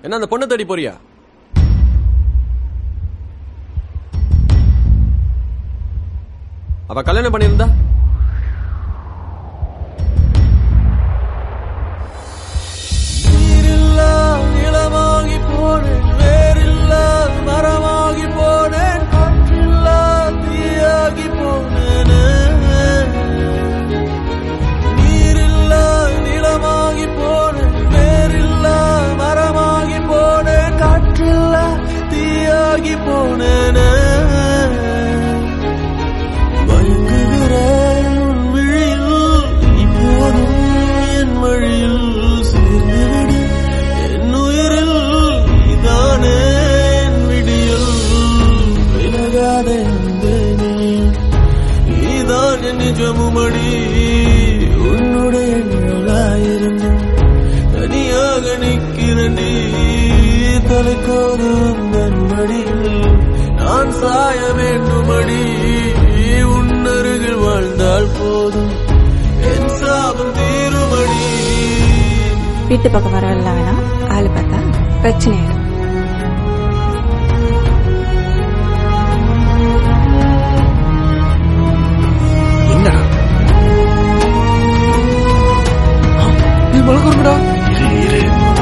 என்ன அந்த பொண்ணை தேடி போறியா அவ கல்யாணம் பண்ணியிருந்தா நீரில்லா நிலமாகி போனேன் வேரில்லா மரமாகி போனேன் காற்றில்லா தீயாகி போனேன் நீரில்லா நிலமாகி போனேன் வேரில்லா மரமாகி போனேன் காற்றில்லா தீயாகி போனேன் மயங்குகிறேன் உன் விழியில் இப்போதும் என் வழியில் சேர்ந்துவிடு என் உயிரில் நீதானே என் விடியல் விலகாதே அன்பே நீ நீதான் என் நிஜமுமடி உன்னுடைய நிழலாயிருந்து தனியாக நிற்கிறேன் நீ தலைக்கோது உந்தன் மடியில் நான் சாய வேண்டுமடி உன் அருகில் வாழ்ந்தால் போதும் என் சாபம் தீருமடி வீட்டு பக்கம் வரல வேணாம் ஆளு பார்த்தா பிரச்சனை ஆயிடும் என்னடா நீ மலக்குறடா இரு இரு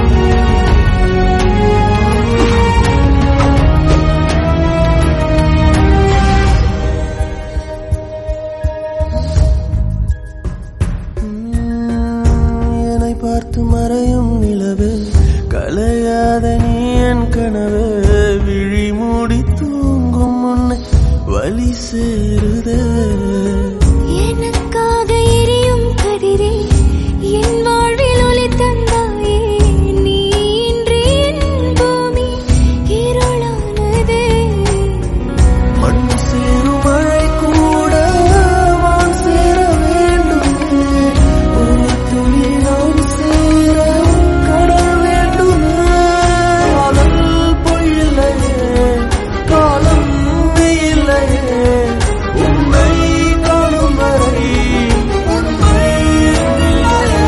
என்னை பார்த்து மறையும் நிலவு கலையாத நீ என் கனவு விழி மூடி தூங்கும் முன்னை வழி சேருதே எனக்காக எரியும் கதிரே என் வாழ்வில் ஒளி தந்தாயே நீ இன்றி என் பூமி இருளானதே மண் சேரும் மழை கூட வான் சேர வேண்டுமே ஒரு துளி நாம் சேர கடல் வேண்டுமே காதல் பொய்யில்லையே காலம் இல்லையே உண்மை காணும் வரை உண்மை இல்லையே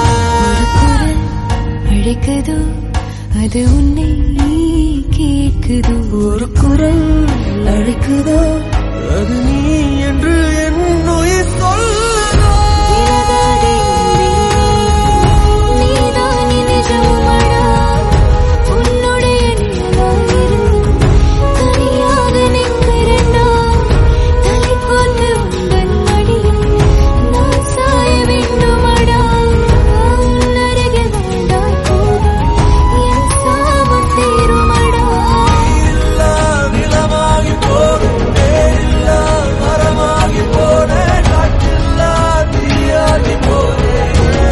அழைக்குதோ அது உன்னை கேட்குதோ ஒரு குரல் அழைக்குதோ அது நீ என்று என் உயிர் சொல்லுதோ விலகாதே அன்பே, நீதான் என் நிஜமடா. உன்னுடைய நிழலாயிருந்தும் தனியாக நிற்கிறேன்டா. தலை போட்டு உந்தன் மடியில் நான் சாய வேண்டுமடா. உன் அருகில் வாழ்ந்தால் போதும் என் சாபம் தீருமடா இல்லா நிலமாகி போனேன் நேரில்லா மரமாகி போனேன் காற்றில்லா தீயாகி போனேன்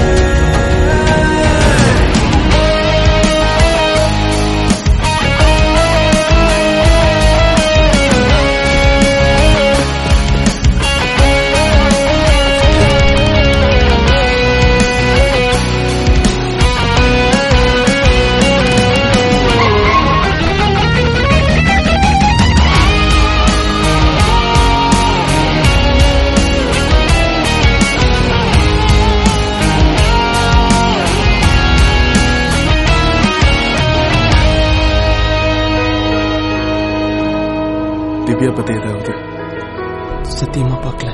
திவ்யா பத்தி ஏதாவது சத்தியமா பார்க்கல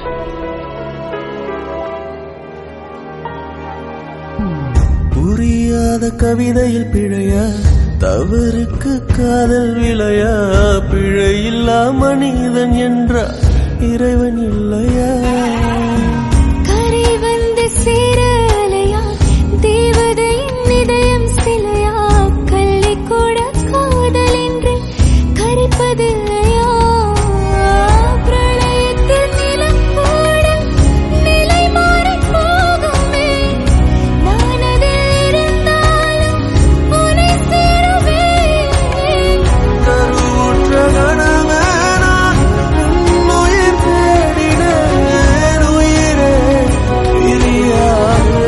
புரியாத கவிதையில் பிழையா தவறுக்கு காதல் விளையா பிழையில்லா மனிதன் என்றா இறைவன் இல்லையா கரை வந்து சேர அலையா தேவதையின் இதயம் சிலையா கல்லை கூட காதல் என்று கரைப்பதில்லையா பிரளயத்தில் நிலம் கூட நிலை மாறிப் போகுமே நான் அதில் இருந்தாலும் உன்னை சேருவேன் கருவுற்ற கணமே நான் உன் உயிர் தேடினேன் உயிரே பிரியாது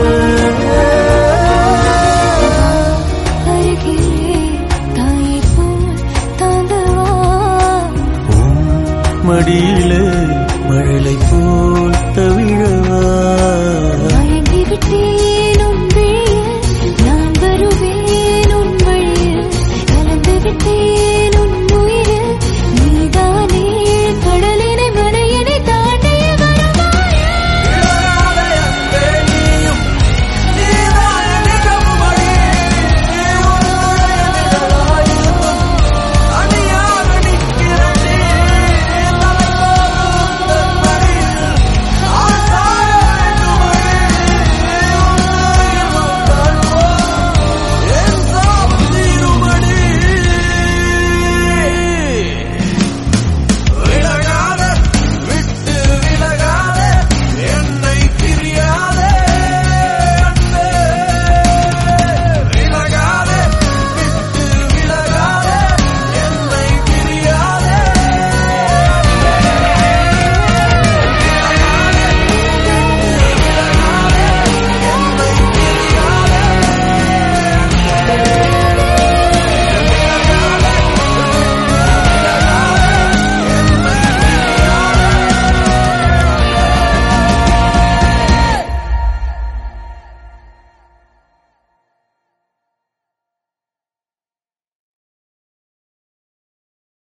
அருகிலே தாயை போல் தாங்கவா மடியிலே மழலை போல் தவிழவா மயங்கி விட்டேன்